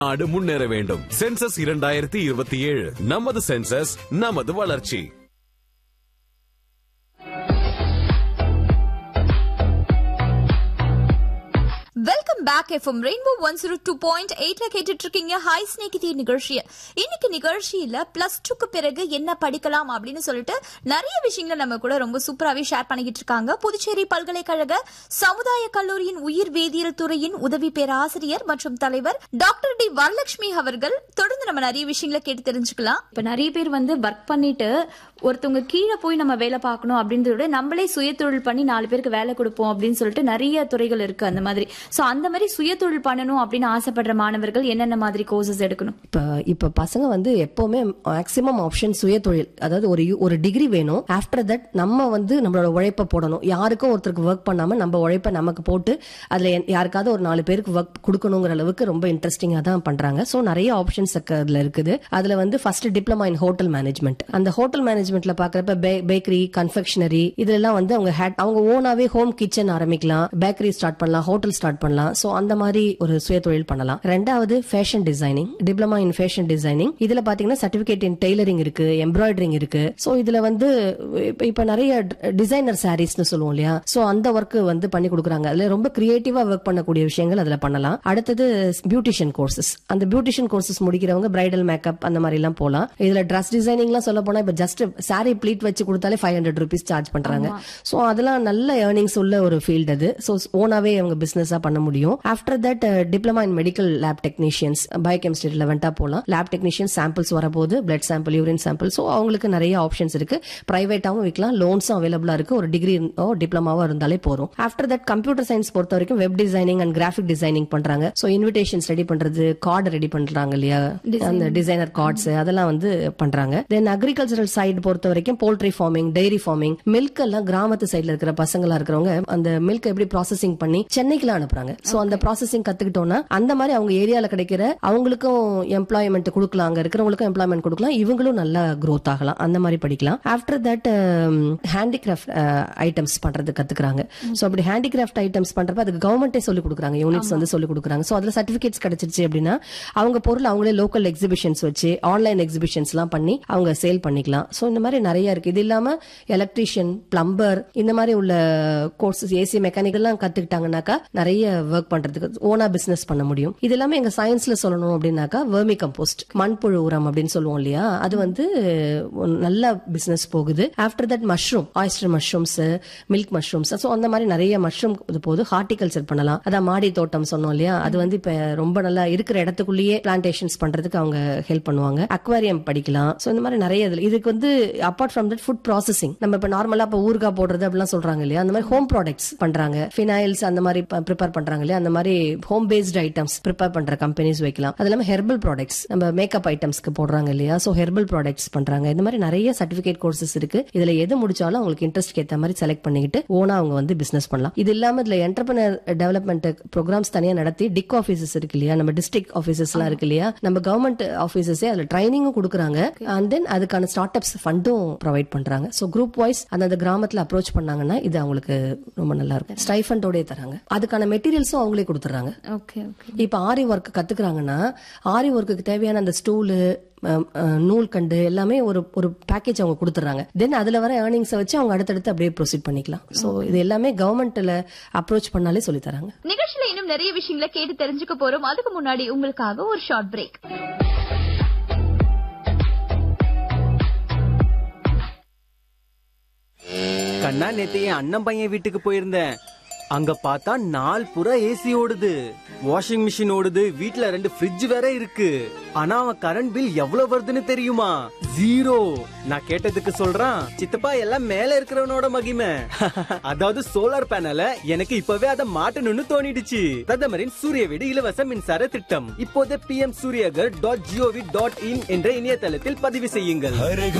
நாடு முன்னேற வேண்டும் சென்சஸ் இரண்டாயிரத்தி இருபத்தி ஏழு நமது சென்சஸ் நமது வளர்ச்சி welcome back FM Rainbow one zero two point எயிட்ல கேட்டுட்டு இருக்கீங்க ஹாய் ஸ்நேகிதி நிகழ்ச்சியை இன்னைக்கு நிகழ்ச்சியில பிளஸ் டூக்கு பிறகு என்ன படிக்கலாம் அப்படின்னு சொல்லிட்டு நிறைய விஷயங்களை நம்ம கூட ரொம்ப சூப்பராகவே ஷேர் பண்ணிக்கிட்டு இருக்காங்க புதுச்சேரி பல்கலைக்கழக சமுதாய கல்லூரியின் உயிர் வேதியியல் துறையின் உதவி பேராசிரியர் மற்றும் தலைவர் டாக்டர் டி வரலட்சுமி அவர்கள் தொடர்ந்து நம்ம நிறைய விஷயங்களை கேட்டு தெரிஞ்சுக்கலாம் இப்ப நிறைய பேர் வந்து ஒர்க் பண்ணிட்டு ஒருத்தவங்க கீழே போய் நம்ம வேலை பார்க்கணும் அப்படின்றத விட நம்மளே சுயதொழில் பண்ணி நாலு பேருக்கு வேலை கொடுப்போம் அப்படின்னு சொல்லிட்டு நிறைய துறைகள் இருக்கு அந்த மாதிரி சோ அந்த மாதிரி சுயதொழில் பண்ணணும் அப்படின்னு ஆசைப்படுற மாணவர்கள் என்னென்ன மாதிரி கோர்சஸ் எடுக்கணும் இப்போ இப்போ பசங்க வந்து எப்பவுமே மேக்ஸிமம் ஆப்ஷன் சுய தொழில் அதாவது ஒரு ஒரு டிகிரி வேணும் ஆஃப்டர் தட் நம்ம வந்து நம்மளோட உழைப்பை போடணும் யாருக்கும் ஒருத்தருக்கு ஒர்க் பண்ணாம நம்ம உழைப்பை நமக்கு போட்டு அதுல என்- யாருக்காவது ஒரு நாலு பேருக்கு ஒர்க் கொடுக்கணுங்கிற அளவுக்கு ரொம்ப இன்ட்ரெஸ்டிங்கா தான் பண்றாங்க ஸோ நிறைய ஆப்ஷன்ஸ் அதுல இருக்குது அதுல வந்து first diploma in hotel management அந்த ஹோட்டல் மேனேஜ்மெண்ட்ல பாக்குறப்ப பேக்கரி கன்ஃபெக்ஷனரி இதெல்லாம் வந்து அவங்க had- அவங்க ஓனாவே ஹோம் கிச்சன் ஆரம்பிக்கலாம் பேக்கரி ஸ்டார்ட் பண்ணலாம் ஹோட்டல் ஸ்டார்ட் பண்ணலாம் சோ அந்த மாதிரி ஒரு சுய தொழில் பண்ணலாம் ரெண்டாவது fashion designing diploma in fashion designing இதுல பாத்தீங்கன்னா சர்டிபிகேட் இன் டெய்லரிங் இருக்கு எம்ப்ராய்டரிங் இருக்கு சோ இதுல வந்து இப்ப- இப்ப நிறைய டிசைனர் சாரீஸ்னு சொல்லுவோம் இல்லையா சோ அந்த ஒர்க் வந்து பண்ணி கொடுக்குறாங்க அதுல ரொம்ப கிரியேட்டிவா ஒர்க் பண்ணக்கூடிய விஷயங்கள் அதுல பண்ணலாம் அடுத்தது பியூட்டிஷியன் கோர்சஸ் அந்த பியூட்டிஷியன் கோர்சஸ் முடிக்கிறவங்க பிரைடல் மேக்கப் அந்த மாதிரி எல்லாம் போலாம் இதுல ட்ரெஸ் டிசைனிங்லாம் சொல்ல போனா இப்ப ஜஸ்ட் சாரி ப்ளீட் வச்சு கொடுத்தாலே ஃபைவ் ஹண்ட்ரட் ருபீஸ் சார்ஜ் பண்றாங்க சோ அதெல்லாம் நல்ல ஏர்னிங்ஸ் உள்ள ஒரு ஃபீல்டு அது சோ ஓனாவே அவங்க பிசினஸா பண்ண முடியும் after that diploma in medical lab technicians biochemistry லெவன்ட்டா போலாம் லேப் டெக்னீஷியன் சாம்பிள்ஸ் வரப்போது blood sample urine sample so அவங்களுக்கு நிறைய ஆப்ஷன்ஸ் இருக்கு பிரைவேட்டாவும் விற்கலாம் லோன்ஸும் அவைலபிளா இருக்கு ஒரு டிகிரி டிப்ளமாவோ இருந்தாலே போதும் ஆஃப்டர் தட் கம்ப்யூட்டர் சயின்ஸ் பொறுத்த வரைக்கும் web designing and graphic designing பண்றாங்க சோ இன்விடேஷன்ஸ் ரெடி பண்றது கார்டு ரெடி பண்றாங்க இல்லையா அந்த டிசைனர் கார்ட்ஸ் அதெல்லாம் வந்து பண்றாங்க தென் அக்ரிகல்ச்சரல் சைடு பொறுத்த வரைக்கும் poultry farming dairy farming milk எல்லாம் கிராமத்து சைடுல இருக்கிற பசங்களா இருக்கிறவங்க அந்த மில்க் எப்படி ப்ராசஸிங் பண்ணி சென்னைக்குலாம் அனுப்புறாங்க சோ அந்த ப்ராசஸிங் கத்துக்கிட்டோம்னா அந்த மாதிரி அவங்க ஏரியால கிடைக்கிற அவங்களுக்கும் எம்ப்ளாய்மெண்ட் கொடுக்கலாம் அங்க இருக்கிறவங்களுக்கும் எம்ப்ளாய்மெண்ட் கொடுக்கலாம் இவங்களும் நல்லா growth ஆகலாம் அந்த மாதிரி படிக்கலாம் ஆஃப்டர் தட் ஹேண்டிகிராஃப்ட் ஐட்டம்ஸ் பண்றது கத்துக்கிறாங்க சோ அப்படி ஹேண்டிகிராஃப்ட் ஐட்டம்ஸ் பண்றப்ப அதுக்கு கவர்மெண்டே சொல்லி கொடுக்குறாங்க யூனிட்ஸ் வந்து சொல்லி கொடுக்குறாங்க சோ அதுல சர்டிபிகேட்ஸ் கிடைச்சிருச்சு அப்படின்னா அவங்க பொருள் அவங்களே லோக்கல் எக்ஸிபிஷன்ஸ் வச்சு ஆன்லைன் எக்ஸிபிஷன்ஸ் எல்லாம் பண்ணி அவங்க சேல் பண்ணிக்கலாம் சோ இந்த மாதிரி நிறைய இருக்கு இது இல்லாம எலக்ட்ரீஷியன் பிளம்பர் இந்த மாதிரி உள்ள கோர்சஸ் ஏசி மெக்கானிக்கல்லாம் கத்துக்கிட்டாங்கன்னாக்கா நிறைய ஒர்க் பண்றதுக்கு ஓனா பிசினஸ் பண்ண முடியும் இது எல்லாமே எங்க சயின்ஸ்ல சொல்லணும் அப்படின்னாக்கா வெர்மி கம்போஸ்ட் மண்புழு உரம் அப்படின்னு சொல்லுவோம் இல்லையா அது வந்து ஒரு நல்ல பிசினஸ் போகுது after that mushroom oyster mushrooms milk mushrooms so அந்த மாதிரி நிறைய மஷ்ரூம் இது போது ஹார்டிகல்ச்சர் பண்ணலாம் அதான் மாடி தோட்டம் சொன்னோம் இல்லையா அது வந்து இப்ப ரொம்ப நல்லா இருக்கிற இடத்துக்குள்ளேயே பிளான்டேஷன்ஸ் பண்றதுக்கு அவங்க ஹெல்ப் பண்ணுவாங்க அக்வாரியம் படிக்கலாம் ஸோ இந்த மாதிரி நிறைய இதுல இதுக்கு வந்து apart from that food processing நம்ம இப்ப நார்மலா இப்ப ஊறுகாய் போடுறது அப்படிலாம் சொல்றாங்க இல்லையா அந்த மாதிரி ஹோம் ப்ராடக்ட்ஸ் பண்றாங்க ஃபினாயில்ஸ் அந்த மாதிரி ப்ரிப்பேர் பண்றாங்க இல்லையா அந்த மாதிரி ஹோம் பேஸ்ட் ஐட்டம்ஸ் ப்ரிப்பேர் பண்ற கம்பெனிஸ் வைக்கலாம் அது இல்லாம ஹெர்பல் ப்ராடக்ட்ஸ் நம்ம மேக்கப் ஐட்டம்ஸ்க்கு போடுறாங்க இல்லையா சோ ஹெர்பல் ப்ராடக்ட்ஸ் பண்றாங்க இந்த மாதிரி நிறைய சர்டிபிகேட் கோர்சஸ் இருக்கு இதுல எது முடிச்சாலும் அவங்களுக்கு இன்ட்ரெஸ்ட் ஏத்த மாதிரி செலக்ட் பண்ணிக்கிட்டு ஓனா அவங்க வந்து பிசினஸ் பண்ணலாம் இது இல்லாம இதுல என்டர்பிரினர் டெவலப்மெண்ட் ப்ரோக்ராம்ஸ் தனியா நடத்தி டிக் ஆபீசஸ் இருக்கு இல்லையா நம்ம டிஸ்ட்ரிக்ட் ஆபீசஸ் எல்லாம் இருக்கு இல்லையா நம்ம கவர்மெண்ட் ஆபீசஸே அதுல ட்ரைனிங்கும் கொடுக்குறாங்க அண்ட் தென் அதுக்கான ஸ்டார்ட் அப்ஸ் ஃபண்டும் ப்ரொவைட் பண்றாங்க சோ குரூப் வைஸ் அந்த கிராமத்துல அப்ரோச் பண்ணாங்கன்னா இது அவங்களுக்கு ரொம்ப நல்லா இருக்கும் ஸ்டைஃபண்டோடய தராங்க அதுக்கான மெட்டீரியல்ஸும் அவங்களே கொடுத்துறாங்க ஓகே ஓகே இப்ப ஆரி ஒர்க் கத்துக்கிறாங்கன்னா ஆரி ஒர்க்குக்கு தேவையான அந்த ஸ்டூலு நூல்கண்டு எல்லாமே ஒரு ஒரு பேக்கேஜ் அவங்க கொடுத்துறாங்க தென் அதுல வர ஏர்னிங்ஸை வச்சு அவங்க அடுத்தடுத்து அப்படியே ப்ரொசீட் பண்ணிக்கலாம் சோ இது எல்லாமே கவர்மெண்ட்ல அப்ரோச் பண்ணாலே சொல்லி தராங்க நிகழ்ச்சியில இன்னும் நிறைய விஷயங்களை கேட்டு தெரிஞ்சுக்க போறோம் அதுக்கு முன்னாடி உங்களுக்காக ஒரு ஷார்ட் பிரேக் கண்ணா நேத்து என் அண்ணன் பையன் வீட்டுக்கு போயிருந்தேன் அங்க பார்த்தா நாள் புறா ஏசி ஓடுது வாஷிங் மிஷின் ஓடுது வீட்ல ரெண்டு ஃப்ரிட்ஜ் வேற இருக்கு ஆனா அவன் கரண்ட் பில் எவ்வளவு வருதுன்னு தெரியுமா ஜீரோ நான் கேட்டதுக்கு சொல்றான் சித்தப்பா எல்லாம் மேல இருக்கிறவனோட மகிமை அதாவது சோலார் பேனல எனக்கு இப்பவே அதை மாட்டணும்னு தோணிடுச்சு பிரதமரின் சூரிய வீடு இலவச மின்சார திட்டம் இப்போதே P M Suryaghar dot G O V dot in என்ற இணையதளத்தில் பதிவு செய்யுங்கள்